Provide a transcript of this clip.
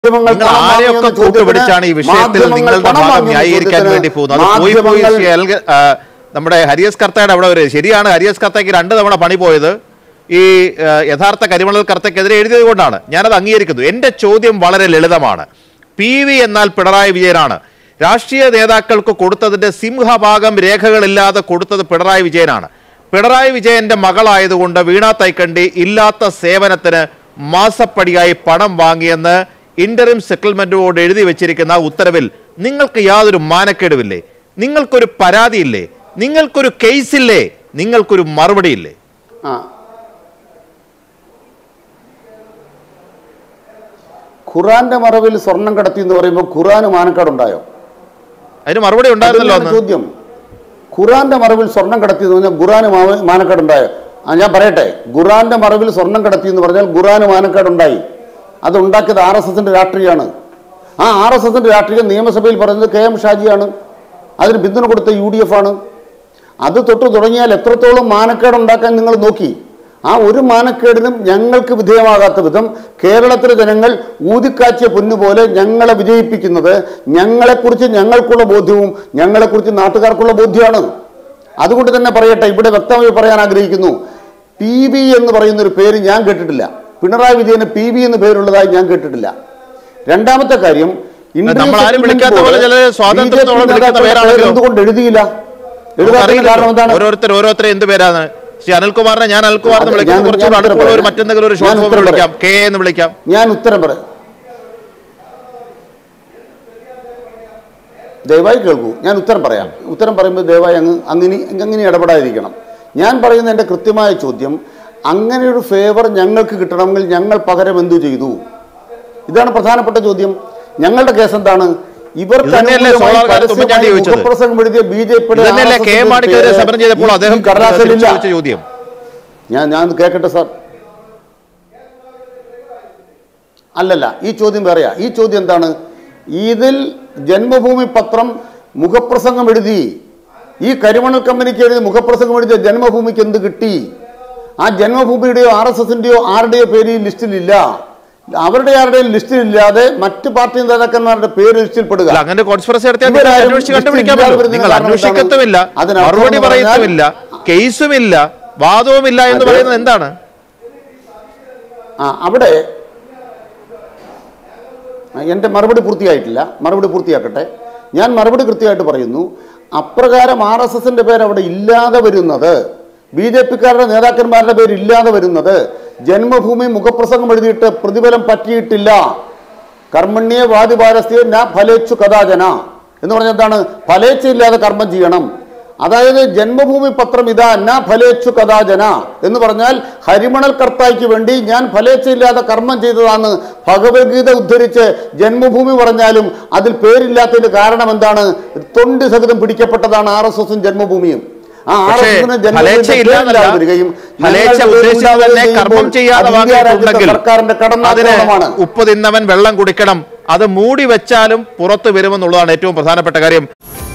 മാധ്യമങ്ങൾ നിങ്ങൾ പണം ആരെയൊക്കെ വാങ്ങിയെന്ന ചോദ്യത്തിന് കൂട്ടുപിടിച്ചാണ് ഈ വിഷയത്തിൽ മാധ്യമങ്ങൾ നിങ്ങളുടെ പണം ഭാഗം വാങ്ങിയെന്ന ന്യായീകരിക്കാൻ ചോദ്യത്തിന് വേണ്ടി പോകുന്നത് അത് പോയി പോയി മാധ്യമങ്ങൾ ശ്രീ എൽഗ- ആ, നമ്മുടെ ഹരിയസ് കർത്തയുടെ അവിടെ വരെ ശരിയാണ് ഹരിയസ് കർത്തയ്ക്ക് രണ്ട് തവണ പണി പോയത് ഈ ആ, യഥാർത്ഥ കരിമണൽ കർത്തയ്ക്കെതിരെ എഴുതിയത് കൊണ്ടാണ് ഞാനത് അംഗീകരിക്കുന്നു എന്റെ ചോദ്യം വളരെ ലളിതമാണ് പി വി എന്നാൽ പിണറായി വിജയനാണ് രാഷ്ട്രീയ നേതാക്കൾക്ക് കൊടുത്തതിന്റെ സിംഹഭാഗം രേഖകളില്ലാതെ കൊടുത്തത് പിണറായി വിജയനാണ് പിണറായി വിജയന്റെ മകളായതുകൊണ്ട് വീണ തൈക്കണ്ടി ഇല്ലാത്ത സേവനത്തിന് മാസപ്പടിയായി പണം വാങ്ങിയെന്ന് ഇന്ററിം സെറ്റിൽമെന്റ് ബോർഡ് എഴുതി വെച്ചിരിക്കുന്ന ആ ഉത്തരവിൽ നിങ്ങൾക്ക് യാതൊരു മാനക്കേടുമില്ലേ നിങ്ങൾക്കൊരു പരാതിയില്ലേ നിങ്ങൾക്കൊരു കേസില്ലേ നിങ്ങൾക്കൊരു മറുപടിയില്ലേ ആ ഖുറാന്റെ മറവിൽ സ്വർണം കടത്തി എന്ന് പറയുമ്പോൾ ഖുറാന് മാനക്കേടുണ്ടായോ അതിന് മറുപടി ഉണ്ടായിരുന്നല്ലോ അതന്നെയാണ് അന്ന് ചോദ്യം ഖുറാന്റെ മറവിൽ സ്വർണം കടത്തി എന്ന് പറഞ്ഞാൽ ഖുറാന് മാവ- മാനക്കേടുണ്ടായോ ആ ഞാൻ പറയട്ടെ ഖുറാന്റെ മറവിൽ സ്വർണം കടത്തി എന്ന് പറഞ്ഞാൽ ഖുറാന് മാനക്കേടുണ്ടായി അത് ഉണ്ടാക്കിയത് ആർ എസ് എസിന്റെ രാഷ്ട്രീയമാണ് ആ ആർ എസ് എസിന്റെ രാഷ്ട്രീയം നിയമസഭയിൽ പറയുന്നത് കെ എം ഷാജിയാണ് അതിന് പിന്തുണ കൊടുത്ത യു ഡി എഫ് ആണ് അത് തൊട്ട് തുടങ്ങിയാൽ എത്രത്തോളം മാനക്കേട് ഉണ്ടാക്കാൻ നിങ്ങൾ നോക്കി ആ ഒരു മാനക്കേടിനും ഞങ്ങൾക്ക് വിധേയമാകാത്ത വിധം കേരളത്തിലെ ജനങ്ങൾ ഊതിക്കാച്ചിയ പൊന്നുപോലെ ഞങ്ങളെ വിജയിപ്പിക്കുന്നത് ഞങ്ങളെക്കുറിച്ച് ഞങ്ങൾക്കുള്ള ബോധ്യവും ഞങ്ങളെക്കുറിച്ച് നാട്ടുകാർക്കുള്ള ബോധ്യമാണ് അതുകൊണ്ട് തന്നെ പറയട്ടെ ഇവിടെ വ്യക്തമായി പറയാൻ ആഗ്രഹിക്കുന്നു പി വി എന്ന് പറയുന്ന ഒരു പേര് ഞാൻ കേട്ടിട്ടില്ല പിണറായി വിജയന് പി വി എന്ന് പേരുള്ളതായി ഞാൻ കേട്ടിട്ടില്ല രണ്ടാമത്തെ കാര്യം ഇന്ത്യൻ നമ്മൾ ആരും സെറ്റിൽമെന്റ് വിളിക്കാത്ത പോലെ ബോർഡ് ചിലര് സ്വാതന്ത്ര്യത്തോടെ BJP വിളിക്കുന്ന നേതാക്കളുടെ പേരാണല്ലോ. പേര് എന്തുകൊണ്ട് എഴുതിയില്ല എഴുതാത്തതിന് നമുക്കറിയില്ലല്ലോ. കാരണം എന്താണ് ഓരോരുത്തർ ഓരോരുത്തർ എന്ത് പേരാണ് ശ്രീ അനിൽകുമാറിനെ ഞാൻ അനിൽകുമാർ എന്ന് അതെ, വിളിക്കുന്നത് ഞാൻ- കുറച്ചുകൂടെ ഞാൻ ഉത്തരം അടുപ്പുള്ള ഒരു പറയാം. മറ്റെന്തെങ്കിലും ഒരു ഞാൻ ഷോർട്ട് ഫോം ഉത്തരം വിളിക്കാം പറയാം. കെ എന്ന് വിളിക്കാം ഞാൻ ഉത്തരം പറയാം ദയവായി കേൾക്കൂ ഞാൻ ഉത്തരം പറയാം ഉത്തരം പറയുമ്പോൾ ദയവായി അങ്ങ് അങ്ങനെ അങ്ങനെ ഇടപെടാതിരിക്കണം ഞാൻ പറയുന്ന എൻ്റെ കൃത്യമായ ചോദ്യം അങ്ങനെ ഒരു ഫേവർ ഞങ്ങൾക്ക് കിട്ടണമെങ്കിൽ ഞങ്ങൾ പകരം എന്തു ചെയ്തു ഇതാണ് പ്രധാനപ്പെട്ട ചോദ്യം ഞങ്ങളുടെ കേസ് എന്താണ് ഇവർക്ക് ഇത് തന്നെയല്ലേ അനുകൂലമായി സോളാർ കാലത്ത് ഉമ്മൻചാണ്ടി പരസ്യമായി ചോദിച്ചത്? മുഖപ്രസംഗം എഴുതിയ ബി ജെ ഇത് തന്നെയല്ലേ കെ എം മാണിക്കെതിരെ സമരം ചെയ്തപ്പോൾ അദ്ദേഹം കടലാസിലില്ല ചോദിച്ച ചോദ്യം ഞാൻ ഞാൻ ഒന്ന് കേൾക്കട്ടെ സാർ അല്ലല്ല ഈ ചോദ്യം വേറെയാ ഈ ചോദ്യം എന്താണ് ഇതിൽ ജന്മഭൂമി പത്രം മുഖപ്രസംഗം എഴുതി ഈ കരിമണൽ കമ്പനിക്ക് എഴുതി മുഖപ്രസംഗം എഴുതിയ ജന്മഭൂമിക്ക് എന്ത് കിട്ടി ആ ജന്മഭൂമിയുടെയോ ആർ എസ് എസിന്റെയോ ആരുടെയോ പേര് ഈ ലിസ്റ്റിലില്ല അവരുടെ ആരുടെയും ലിസ്റ്റിലില്ലാതെ മറ്റ് പാർട്ടി നേതാക്കന്മാരുടെ പേര് ലിസ്റ്റിൽപ്പെടുക അല്ല അങ്ങനെ കോൺസ്പിറസി നടത്തിയാൽ നിങ്ങൾ ഇവരാരും അന്വേഷിച്ച് ലിസ്റ്റിൽ കണ്ടുപിടിക്കാമല്ലോ ഇല്ലാതെ നിങ്ങൾ വരുന്നതിന് അന്വേഷിക്കത്തുമില്ല കാരണം എന്താണ്? അതിനർത്ഥം മറുപടി എന്ന് പറഞ്ഞാൽ- പറയത്തുമില്ല കേസുമില്ല വാദവുമില്ല എന്ന് അതെ. പറയുന്നത് എന്താണ് ആ അവിടെ ആ, എൻ്റെ മറുപടി പൂർത്തിയായിട്ടില്ല മറുപടി പൂർത്തിയാക്കട്ടെ ഞാൻ മറുപടി കൃത്യമായിട്ട് പറയുന്നു അപ്രകാരം ആർ എസ് എസിൻ്റെ പേര് അവിടെ ഇല്ലാതെ വരുന്നത് ബി ജെ പിക്കാരുടെ നേതാക്കന്മാരുടെ പേര് ഇല്ലാതെ വരുന്നത് ജന്മഭൂമി മുഖപ്രസംഗം എഴുതിയിട്ട് പ്രതിഫലം പറ്റിയിട്ടില്ല കർമ്മണ്യെ വാദിപാരസ്യ ന ഫലേച്ചു കഥാചന എന്ന് പറഞ്ഞാൽ എന്താണ് ഫലേച്ഛ ഇല്ലാതെ കർമ്മം ചെയ്യണം അതായത് ജന്മഭൂമി പത്രം ഇതാ ന ഫലേച്ചു കഥാചന എന്ന് പറഞ്ഞാൽ ഹരിമണൽ കർത്തായ്ക്ക് വേണ്ടി ഞാൻ ഫലേച്ഛയില്ലാതെ കർമ്മം ചെയ്തതാണ് ഭഗവത്ഗീത ഉദ്ധരിച്ച് ജന്മഭൂമി പറഞ്ഞാലും അതിൽ പേരില്ലാത്തതിന്റെ കാരണം എന്താണ് തൊണ്ടി സഹിതം പിടിക്കപ്പെട്ടതാണ് ആർ എസ് എസും ജന്മഭൂമിയും ആ ആർ പക്ഷേ എസ് എസിന് ഫലേച്ഛ ഇല്ലാന്നല്ല വരികയും ഫലേച്ഛ ഞങ്ങളുടെ ഉദ്ദേശിച്ചത് തന്നെ ചെയ്യുമ്പോൾ കർമ്മം ചെയ്യാതെ അത് ഇന്ത്യ രാജ്യത്തെ വാങ്ങിയിട്ടുണ്ടെങ്കിൽ സർക്കാരിന്റെ അതിന് കടന്നാക്രമണമാണ് ഉപ്പ് തിന്നവൻ വെള്ളം കുടിക്കണം അത് മൂടി വെച്ചാലും പുറത്തു വരുമെന്നുള്ളതാണ് ഏറ്റവും പ്രധാനപ്പെട്ട കാര്യം